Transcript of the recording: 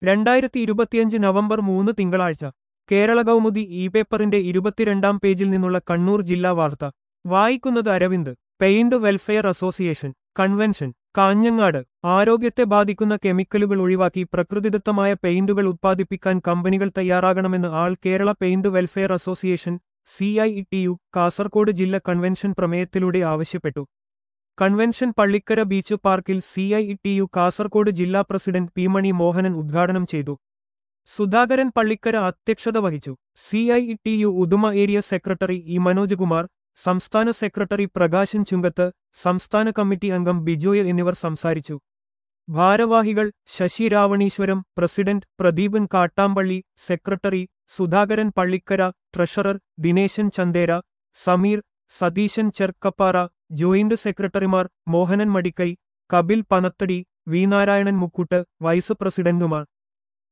രണ്ടായിരത്തി ഇരുപത്തിയഞ്ച് നവംബർ മൂന്ന് തിങ്കളാഴ്ച കേരള കൗമുദി ഇ പേപ്പറിന്റെ ഇരുപത്തിരണ്ടാം പേജിൽ നിന്നുള്ള കണ്ണൂർ ജില്ലാ വാർത്ത വായിക്കുന്നത് Aravind paint welfare association convention Kanhangad ആരോഗ്യത്തെ ബാധിക്കുന്ന കെമിക്കലുകൾ ഒഴിവാക്കി പ്രകൃതിദത്തമായ പെയിന്റുകൾ ഉത്പാദിപ്പിക്കാൻ കമ്പനികൾ തയ്യാറാകണമെന്ന് all Kerala paint welfare association C I T U Kasaragod ജില്ല കൺവെൻഷൻ പ്രമേയത്തിലൂടെ ആവശ്യപ്പെട്ടു കൺവെൻഷൻ പള്ളിക്കര ബീച്ച് പാർക്കിൽ C I T U Kasaragod ജില്ലാ പ്രസിഡന്റ് പി മണി മോഹനൻ ഉദ്ഘാടനം ചെയ്തു സുധാകരൻ പള്ളിക്കര അധ്യക്ഷത വഹിച്ചു C I T U Uduma area secretary E Manoj Kumar സംസ്ഥാന സെക്രട്ടറി പ്രകാശൻ ചുങ്കത്ത് സംസ്ഥാന കമ്മിറ്റി അംഗം ബിജോയ് എന്നിവർ സംസാരിച്ചു ഭാരവാഹികൾ Sasi Raveeswaram president Pradeepan Kattampally secretary Sudhakaran Pallikkara treasurer Dineshan Chandera Sameer Satheesan Cherkappara joint സെക്രട്ടറിമാർ മോഹനൻ മടിക്കൈ കപിൽ പനത്തടി വി നാരായണൻ മുക്കൂട്ട് വൈസ് പ്രസിഡന്റുമാർ